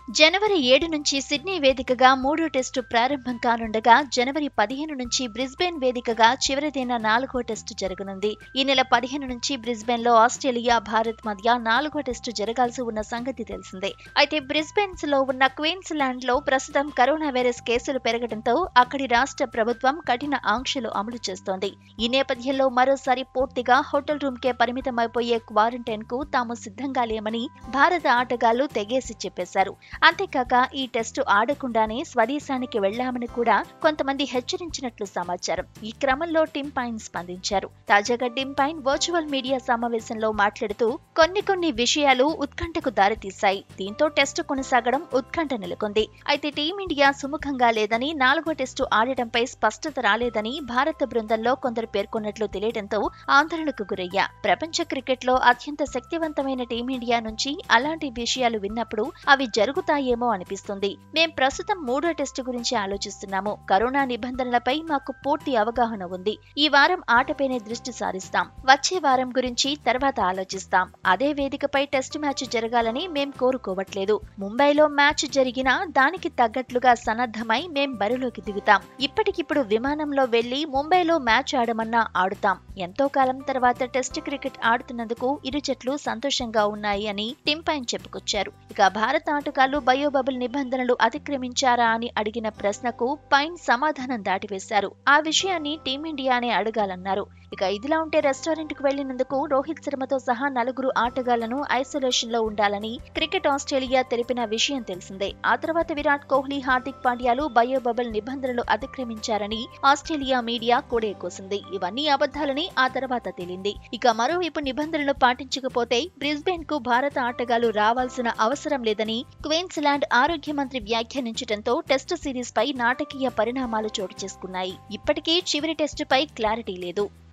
జనవరి ఏడు నుంచి సిడ్నీ వేదికగా మూడో టెస్టు ప్రారంభం కానుండగా జనవరి పదిహేను నుంచి బ్రిస్బేన్ వేదికగా చివరిదైన నాలుగో టెస్టు జరగనుంది ఈ నెల పదిహేను నుంచి బ్రిస్బేన్ లో ఆస్ట్రేలియా భారత్ మధ్య నాలుగో టెస్టు జరగాల్సి ఉన్న సంగతి తెలిసిందే అయితే బ్రిస్బేన్స్ లో ఉన్న క్వీన్స్ ల్యాండ్ లో ప్రస్తుతం కరోనా వైరస్ కేసులు పెరగడంతో అక్కడి రాష్ట్ర ప్రభుత్వం కఠిన ఆంక్షలు అమలు చేస్తోంది ఈ నేపథ్యంలో మరోసారి పూర్తిగా హోటల్ రూమ్ కే పరిమితమైపోయే క్వారంటైన్ కు తాము సిద్ధంగా లేమని భారత ఆటగాళ్లు తెగేసి చెప్పేశారు అంతేకాక ఈ టెస్టు ఆడకుండానే స్వదేశానికి వెళ్లామని కూడా కొంతమంది హెచ్చరించినట్లు సమాచారం ఈ క్రమంలో టిమ్ పైన్ స్పందించారు తాజాగా టిమ్ పైన్ వర్చువల్ మీడియా సమావేశంలో మాట్లాడుతూ కొన్ని కొన్ని విషయాలు ఉత్కంఠకు దారితీశాయి దీంతో టెస్టు కొనసాగడం ఉత్కంఠ నెలకొంది అయితే టీమిండియా సుముఖంగా లేదని నాలుగో టెస్టు ఆడటంపై స్పష్టత రాలేదని భారత బృందంలో కొందరు పేర్కొన్నట్లు తెలియడంతో ఆందోళనకు గురయ్యా ప్రపంచ క్రికెట్లో అత్యంత శక్తివంతమైన టీమిండియా నుంచి అలాంటి విషయాలు విన్నప్పుడు అవి జరుగుతాయేమో అనిపిస్తుంది మేం ప్రస్తుతం మూడో టెస్టు గురించి ఆలోచిస్తున్నాము కరోనా నిబంధనలపై మాకు పూర్తి అవగాహన ఉంది ఈ వారం ఆటపైనే దృష్టి సారిస్తాం వచ్చే వారం గురించి తర్వాత ఆలోచిస్తాం అదే వేదికపై టెస్టు మ్యాచ్ జరగాలని మేం కోరుకోవట్లేదు ముంబైలో మ్యాచ్ జరిగినా దానికి తగ్గట్లుగా సన్నద్ధమై మేం బరిలోకి దిగుతాం ఇప్పటికిప్పుడు విమానంలో వెళ్లి ముంబైలో మ్యాచ్ ఆడమన్నా ఆడుతాం ఎంతో కాలం తర్వాత టెస్ట్ క్రికెట్ ఆడుతున్నందుకు ఇరు జట్లు సంతోషంగా ఉన్నాయి అని టిమ్ పైన్ చెప్పుకొచ్చారు ఇక భారత ఆటగాళ్లు బయోబబుల్ నిబంధనలు అతిక్రమించారా అని అడిగిన ప్రశ్నకు పైన్ సమాధానం దాటివేశారు ఆ విషయాన్ని టీమిండియానే అడగాలన్నారు ఇక ఇదిలా ఉంటే రెస్టారెంట్ కు వెళ్లినందుకు రోహిత్ శర్మతో సహా నలుగురు ఆటగాళ్లను ఐసోలేషన్ లో ఉండాలని క్రికెట్ ఆస్ట్రేలియా తెలిపిన విషయం తెలిసిందే ఆ తర్వాత విరాట్ కోహ్లీ హార్దిక్ పాండ్యాలు బయోబబుల్ నిబంధనలు అతిక్రమించారని ఆస్ట్రేలియా మీడియా కూడా కోసింది ఇవన్నీ అబద్ధాలని ఆ తర్వాత తేలింది ఇక మరోవైపు నిబంధనలు పాటించకపోతే బ్రిస్బేన్ కు భారత ఆటగాళ్లు రావాల్సిన అవసరం లేదని క్వీన్స్లాండ్ ఆరోగ్య మంత్రి వ్యాఖ్యానించడంతో టెస్టు సిరీస్ పై నాటకీయ పరిణామాలు చోటు చేసుకున్నాయి ఇప్పటికీ చివరి టెస్టుపై క్లారిటీ లేదు